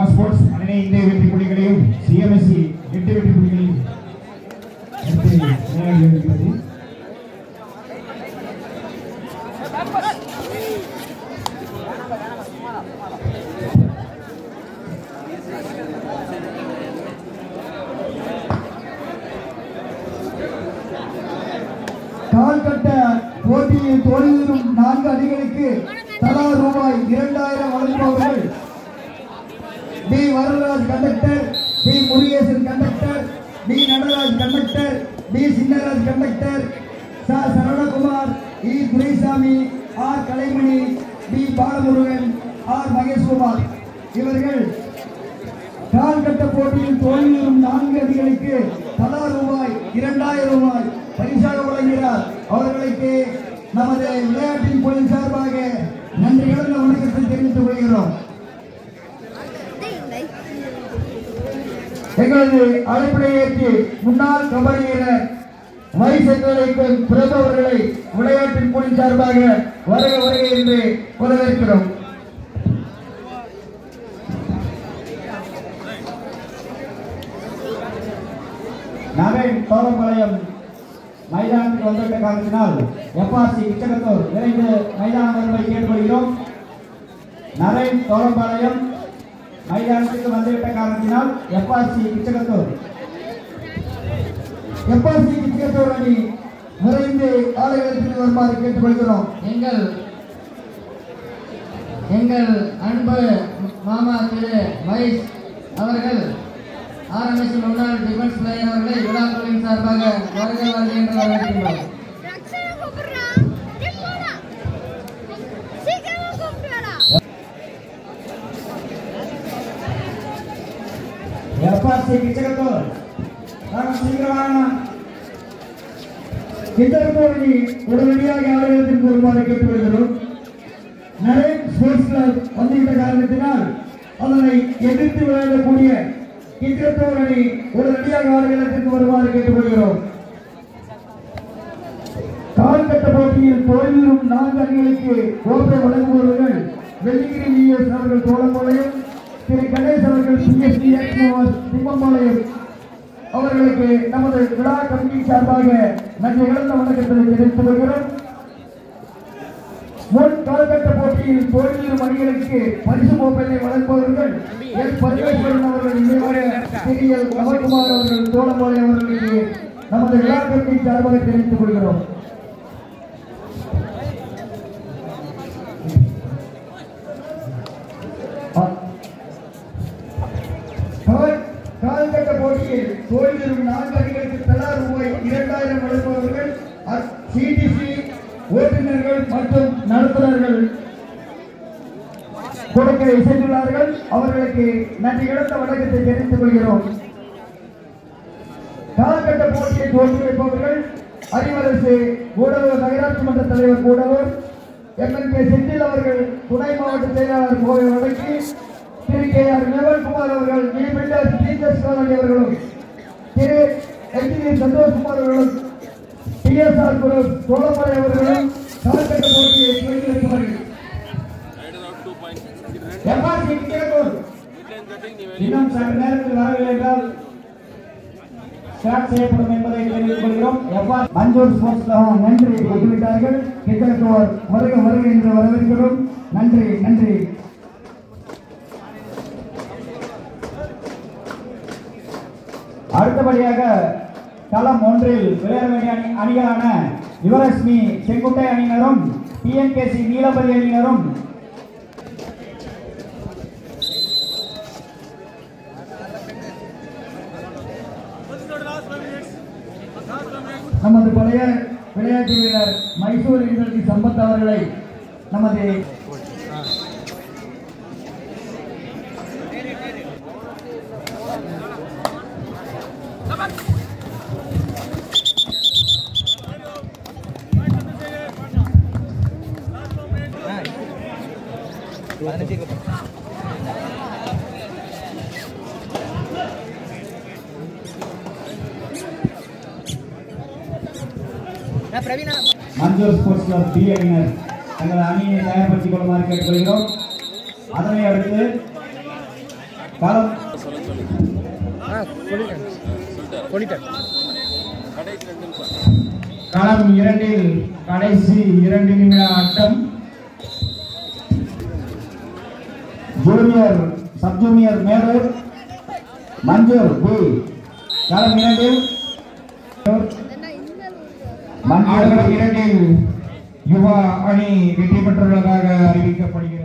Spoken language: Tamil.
ஸ்போர்ட்ஸ் பதினைந்து வெற்றி புள்ளிகளையும் சிஎம்எஸ்சி எட்டு வெற்றி புள்ளிகளையும் எடுத்து விளையாடி வருகிறது கால்கட்ட போட்டியில் தோல்வியுறும் நான்கு அணிகளுக்கு தலா ரூபாய் இரண்டாயிரம் வழங்குபவர்கள் P Varadaraj conductor P Murugesan conductor P Nataraj conductor P Chinnaraj conductor ச சரவணகுமார் இ Duraisamy R Kalaimani P Balamurugan R Maheshkumar இவர்கள் கால்கட்ட போட்டியில் தோல்வியுறும் நான்கு அணிகளுக்கு தலா ரூபாய் இரண்டாயிரம் ரூபாய் பரிசாக வழங்குகிறார் அவர்களுக்கு நமது விளையாட்டின் பொருள் சார்பாக நன்றி கலந்த வணக்கத்தை தெரிவித்துக் கொள்கிறோம் எங்களது அழைப்படை ஏற்றி முன்னாள் கபடி வீரர் வைசெங்களுக்கு பிரபு அவர்களை விளையாட்டின் பொருள் சார்பாக வருக வருக என்று வரவேற்கிறோம் நவீன் தோரம்பாளையம் மைதானத்துக்கு வந்துவிட்ட காரணத்தினால் எஃப்ஆர்சி கிச்சகத்தூர் விரைந்து மைதானம் வரும்படி கேட்டுக்கொள்கிறோம் நரேன் தோரம்பாளையம் மைதானத்துக்கு வந்துவிட்ட காரணத்தினால் எஃப்ஆர்சி கிச்சகத்தூர் எப்பாசி கிரிக்கெட்டோர் அணி விரைந்து ஆலயத்தில் வருமாறு கேட்டுக்கொள்கிறோம் எங்கள் எங்கள் அன்பு மாமா திரு மகேஷ் அவர்கள் ஆர்எம்எஸ் முன்னாள் டிஃபென்ஸ் பிளேயர் அவர்களை விழாக்களின் சார்பாக வருக வருக என்று வரவேற்கின்றோம் ரக்ஷனை கூப்பிடுறா நிம்மடா சீக்கிரமா கூப்பிடுறா எஃப்ஆர்சி கிச்சகத்தூர் வாங்க சீக்கிரம் வாங்க கிரிக்கெட்டோர் அணி உடனடியாக ஆலயத்திற்கு வருமாறு கேட்டுக்கொள்கிறோம் நரேன் ஸ்போர்ட்ஸ் கிளப் வந்துவிட்ட காரணத்தினால் அதனை எதிர்த்து விளையாடக்கூடிய கிரிக்கெட்டோர் அணி உடனடியாக ஆலயத்திற்கு வருமாறு கேட்டுக்கொள்கிறோம் கால்கட்ட போட்டியில் தோல்வியும் நான்கு அணிகளுக்கு கோப்பை வழங்குபவர்கள் வெள்ளிங்கிரி விஎஸ் அவர்கள் தோளம்பாளையம் திரு கணேஷ் அவர்கள் பிஎஸ்டி திம்மம்பாளையம் அவர்களுக்கு நமது விழா கமிட்டி சார்பாக நன்றி இழந்த வணக்கத்தை தெரிவித்துக் கொள்கிறோம் முன் கால்கட்ட போட்டியில் தோல்வியும் அணிகளுக்கு பரிசு கோப்பையை வழங்குபவர்கள் எஸ் பரமேஸ்வரன் அவர்கள் நினைவாக திரு எல் நவகுமார் அவர்கள் தோளம்பாளையம் அவர்களுக்கு நமது விழா கமிட்டி சார்பாக தெரிவித்துக் கொள்கிறோம் கால் கால்கட்ட போட்டியில் தோல்வியும் நான்கு அணிகளுக்கு தலா ரூபாய் இரண்டாயிரம் வழங்குபவர்கள் சிடிசி ஓட்டுநர்கள் மற்றும் நடத்துனர்கள் கொடுக்க இசைந்துள்ளார்கள் அவர்களுக்கு நன்றி இழந்த வணக்கத்தை தெரிவித்துக் கொள்கிறோம் கால்கட்ட போட்டியை தோல்வி வைப்பவர்கள் அறிவரசு கூடலூர் நகராட்சி மன்ற தலைவர் கூடலூர் எம்எல்கே செந்தில் அவர்கள் துணை மாவட்ட செயலாளர் கோவை வடக்கு திரு கே ஆர் நிர்மல்குமார் அவர்கள் வி பில்டர்ஸ் டீச்சர்ஸ் காலனி அவர்களும் திரு என்ஜினியர் சந்தோஷ்குமார் அவர்களும் டிஎஸ்ஆர் குரு சோழமலை அவர்களும் கால்கட்ட போட்டியை துவக்கி வைத்தவர்கள் எம்ஆர்சி கிழக்கூர் இன்னும் சற்று நேரத்தில் வரவில்லை என்றால் ஸ்டார்ட் செய்யப்படும் என்பதை தெரிவித்துக் கொள்கிறோம் எவ்வாறு மஞ்சூர் ஸ்போர்ட்ஸ் கிளப் நன்றி ஒத்துவிட்டார்கள் கிழக்கூர் வருக வருக என்று வரவேற்கிறோம் நன்றி நன்றி அடுத்தபடியாக களம் ஒன்றில் விளையாட வேண்டிய அணி அணிகளான யுவலட்சுமி செங்குட்டை அணியினரும் டிஎன்கேசி நீலபதி அணியினரும் நமது பழைய விளையாட்டு வீரர் மைசூர் யூனிவர்சிட்டி சம்பத் அவர்களை நமது மஞ்சூர் ஸ்போர்ட்ஸ் கிளப் டி அணியினர் தங்கள் அணியை தயார்படுத்திக் கொள்ளுமாறு கேட்டுக்கொள்கிறோம் அதனை அடுத்து களம் களம் இரண்டில் கடைசி இரண்டு நிமிட ஆட்டம் junior sub junior Melur Manjoor B களம் இரண்டில் மஞ்சூர் இரண்டில் யுவா அணி வெற்றி பெற்றுள்ளதாக அறிவிக்கப்படுகிறது